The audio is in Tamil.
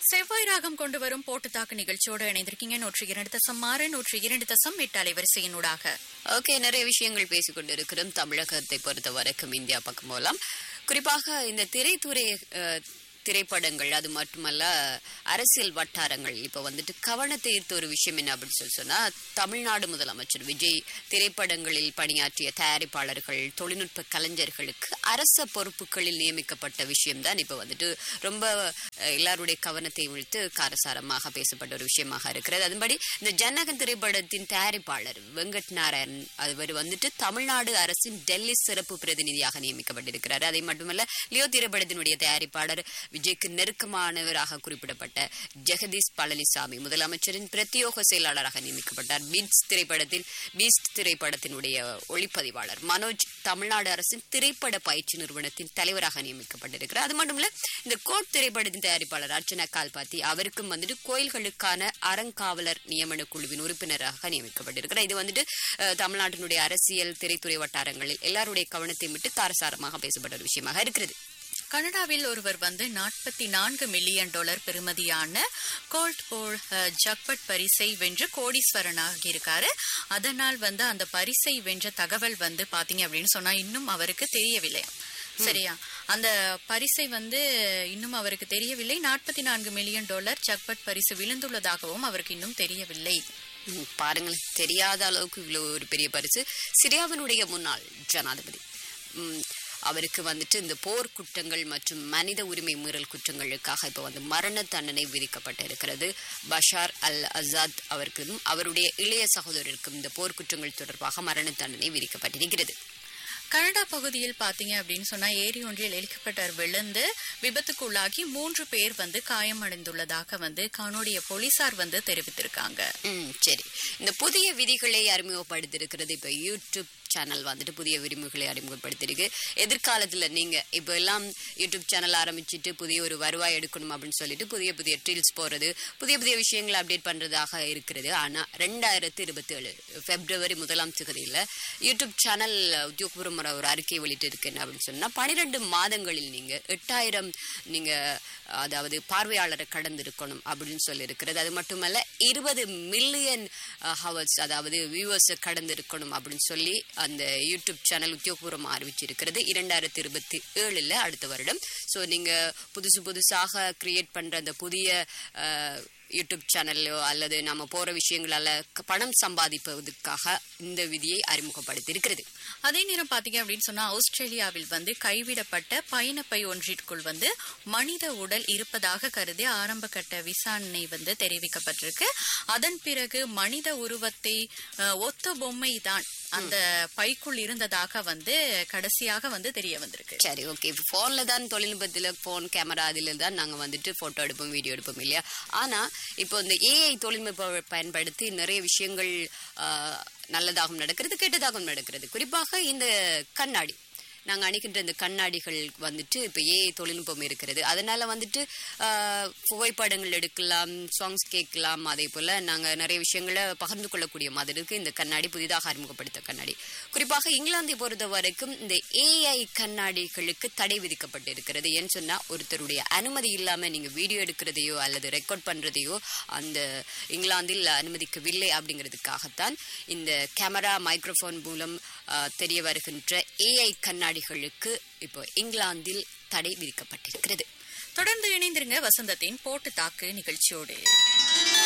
செவ்வாய் ராகம் கொண்டு வரும் போட்டு தாக்கு நிகழ்ச்சியோடு இணைந்திருக்கீங்க நூற்றி இரண்டு தசம் ஆறு நூற்றி இரண்டு தசம் எட்டு அலைவரிசையினூடாக ஓகே நிறைய விஷயங்கள் பேசிக்கொண்டு இருக்கிறோம் தமிழகத்தை பொறுத்த வரைக்கும் இந்தியா பக்கம் போகலாம் குறிப்பாக இந்த திரைத்துறை அஹ், திரைப்படங்கள் அது மட்டுமல்ல அரசியல் வட்டாரங்கள் இப்போ வந்துட்டு கவனத்தை ஈர்த்த ஒரு விஷயம் என்ன அப்படின்னு சொல்லி சொன்னா தமிழ்நாடு முதலமைச்சர் விஜய் திரைப்படங்களில் பணியாற்றிய தயாரிப்பாளர்கள் தொழில்நுட்ப கலைஞர்களுக்கு அரச பொறுப்புகளில் நியமிக்கப்பட்ட விஷயம்தான் இப்போ வந்துட்டு ரொம்ப அஹ், எல்லாருடைய கவனத்தை இழுத்து காரசாரமாக பேசப்பட்ட ஒரு விஷயமாக இருக்கிறது அதன்படி இந்த ஜனகன் திரைப்படத்தின் தயாரிப்பாளர் வெங்கட் நாராயண் அவர் வந்துட்டு தமிழ்நாடு அரசின் டெல்லி சிறப்பு பிரதிநிதியாக நியமிக்கப்பட்டிருக்கிறார் அதை மட்டுமல்ல லியோ திரைப்படத்தினுடைய தயாரிப்பாளர் விஜய்க்கு நெருக்கமானவராக குறிப்பிடப்பட்ட ஜெகதீஷ் பழனிசாமி முதலமைச்சரின் பிரத்யோக செயலாளராக நியமிக்கப்பட்டார் பீட்ஸ் திரைப்படத்தில் பீஸ்ட் திரைப்படத்தினுடைய ஒளிப்பதிவாளர் மனோஜ் தமிழ்நாடு அரசின் திரைப்பட பயிற்சி நிறுவனத்தின் தலைவராக நியமிக்கப்பட்டிருக்கிறார் அது மட்டும் இல்ல இந்த கோட் திரைப்படத்தின் தயாரிப்பாளர் அர்ச்சனா கால்பாத்தி அவருக்கும் வந்துட்டு கோயில்களுக்கான அறங்காவலர் நியமன குழுவின் உறுப்பினராக நியமிக்கப்பட்டிருக்கிறார் இது வந்துட்டு அஹ், தமிழ்நாட்டினுடைய அரசியல் திரைத்துறை வட்டாரங்களில் எல்லாருடைய கவனத்தை விட்டு தாரசாரமாக பேசப்பட்ட ஒரு விஷயமாக இருக்கிறது கனடாவில் ஒருவர் வந்து நாற்பத்தி நான்கு மில்லியன் டாலர் பெறுமதியான கோல்ட் போல் அஹ், ஜக்பட் பரிசை வென்று கோடீஸ்வரனாகி இருக்காரு அதனால் வந்து அந்த பரிசை வென்ற தகவல் வந்து பாத்தீங்க அப்படின்னு சொன்னா இன்னும் அவருக்கு தெரியவில்லை சரியா அந்த பரிசை வந்து இன்னும் அவருக்கு தெரியவில்லை நாற்பத்தி நான்கு மில்லியன் டாலர் ஜக்பட் பரிசு விழுந்துள்ளதாகவும் அவருக்கு இன்னும் தெரியவில்லை ம், பாருங்களேன் தெரியாத அளவுக்கு இவ்வளவு ஒரு பெரிய பரிசு சிரியாவினுடைய முன்னாள் ஜனாதிபதி ம், அவருக்கு வந்துட்டு இந்த போர் குற்றங்கள் மற்றும் மனித உரிமை மீறல் குற்றங்களுக்காக இப்போ வந்து மரண தண்டனை விதிக்கப்பட்டிருக்கிறது பஷார் அல் அசாத் அவருக்கும் அவருடைய இளைய சகோதரருக்கும் இந்த போர் குற்றங்கள் தொடர்பாக மரண தண்டனை விதிக்கப்பட்டிருக்கிறது கனடா பகுதியில் பாத்தீங்க அப்படின்னு சொன்னா ஏரி ஒன்றில் ஹெலிகாப்டர் விழுந்து விபத்துக்குள்ளாகி மூன்று பேர் வந்து காயமடைந்துள்ளதாக வந்து கனோடிய போலீசார் வந்து தெரிவித்திருக்காங்க ம் சரி இந்த புதிய விதிகளை அறிமுகப்படுத்திருக்கிறது இப்போ யூடியூப் சேனல் வந்துட்டு புதிய விதிமுறைகளை அறிமுகப்படுத்திருக்கு எதிர்காலத்துல நீங்க இப்போ எல்லாம் யூடியூப் சேனல் ஆரம்பிச்சிட்டு புதிய ஒரு வருவாய் எடுக்கணும் அப்படின்னு சொல்லிட்டு புதிய புதிய ட்ரீல்ஸ் போறது புதிய புதிய விஷயங்களை அப்டேட் பண்றதாக இருக்கிறது ஆனா ரெண்டாயிரத்தி இருபத்தி ஏழு பிப்ரவரி முதலாம் தேதியில யூடியூப் சேனல் உத்தியோகபூர்வமான ஒரு அறிக்கை வெளியிட்டு இருக்கு என்ன அப்படின்னு சொன்னா பனிரெண்டு மாதங்களில் நீங்க எட்டாயிரம் நீங்க அதாவது பார்வையாளரை கடந்து இருக்கணும் அப்படின்னு சொல்லி இருக்கிறது அது மட்டுமல்ல இருபது மில்லியன் ஹவர்ஸ் அதாவது வியூவர்ஸை கடந்து இருக்கணும் அப்படின்னு சொல்லி அந்த யூடியூப் சேனல் உத்தியோகபூர்வமாக அறிவிச்சிருக்கிறது இரண்டாயிரத்தி இருபத்தி ஏழுல அடுத்த வருடம் ஸோ நீங்க புதுசு புதுசாக கிரியேட் பண்ற அந்த புதிய அஹ், யூடியூப் சேனல்லையோ அல்லது நம்ம போற விஷயங்களால க- பணம் சம்பாதிப்பதற்காக இந்த விதியை அறிமுகப்படுத்தி இருக்கிறது அதே நேரம் பாத்தீங்க அப்படின்னு சொன்னா ஆஸ்திரேலியாவில் வந்து கைவிடப்பட்ட பயணப்பை ஒன்றிற்குள் வந்து மனித உடல் இருப்பதாக கருதி ஆரம்ப கட்ட விசாரணை வந்து தெரிவிக்கப்பட்டிருக்கு அதன் பிறகு மனித உருவத்தை அஹ், ஒத்த பொம்மை தான் அந்த பைக்குள் இருந்ததாக வந்து கடைசியாக வந்து தெரிய வந்திருக்கு சரி ஓகே இப்போ ஃபோனில் தான் தொழில்நுட்பத்தில் ஃபோன் கேமரா அதில் தான் நாங்கள் வந்துட்டு ஃபோட்டோ எடுப்போம் வீடியோ எடுப்போம் இல்லையா ஆனால் இப்போ இந்த ஏஐ தொழில்நுட்ப பயன்படுத்தி நிறைய விஷயங்கள் ஆஹ், நல்லதாகவும் நடக்கிறது கெட்டதாகவும் நடக்கிறது குறிப்பாக இந்த கண்ணாடி நாங்கள் அணிக்கின்ற இந்த கண்ணாடிகள் வந்துட்டு இப்போ ஏஐ தொழில்நுட்பம் இருக்கிறது அதனால வந்துட்டு ஆஹ், புகைப்படங்கள் எடுக்கலாம் சாங்ஸ் கேட்கலாம் அதே போல் நாங்கள் நிறைய விஷயங்களை பகிர்ந்து கொள்ளக்கூடிய மாதிரி இருக்கு இந்த கண்ணாடி புதிதாக அறிமுகப்படுத்த கண்ணாடி குறிப்பாக இங்கிலாந்தை பொறுத்த வரைக்கும் இந்த ஏஐ கண்ணாடிகளுக்கு தடை விதிக்கப்பட்டிருக்கிறது ஏன்னு சொன்னா ஒருத்தருடைய அனுமதி இல்லாம நீங்க வீடியோ எடுக்கிறதையோ அல்லது ரெக்கார்ட் பண்றதையோ அந்த இங்கிலாந்தில் அனுமதிக்கவில்லை அப்படிங்கிறதுக்காகத்தான் இந்த கேமரா மைக்ரோஃபோன் மூலம் ஆஹ், தெரிய வருகின்ற ஏஐ கண்ணாடிகளுக்கு இப்போ இங்கிலாந்தில் தடை விதிக்கப்பட்டிருக்கிறது தொடர்ந்து இணைந்திருங்க வசந்தத்தின் போட்டு தாக்கு நிகழ்ச்சியோடு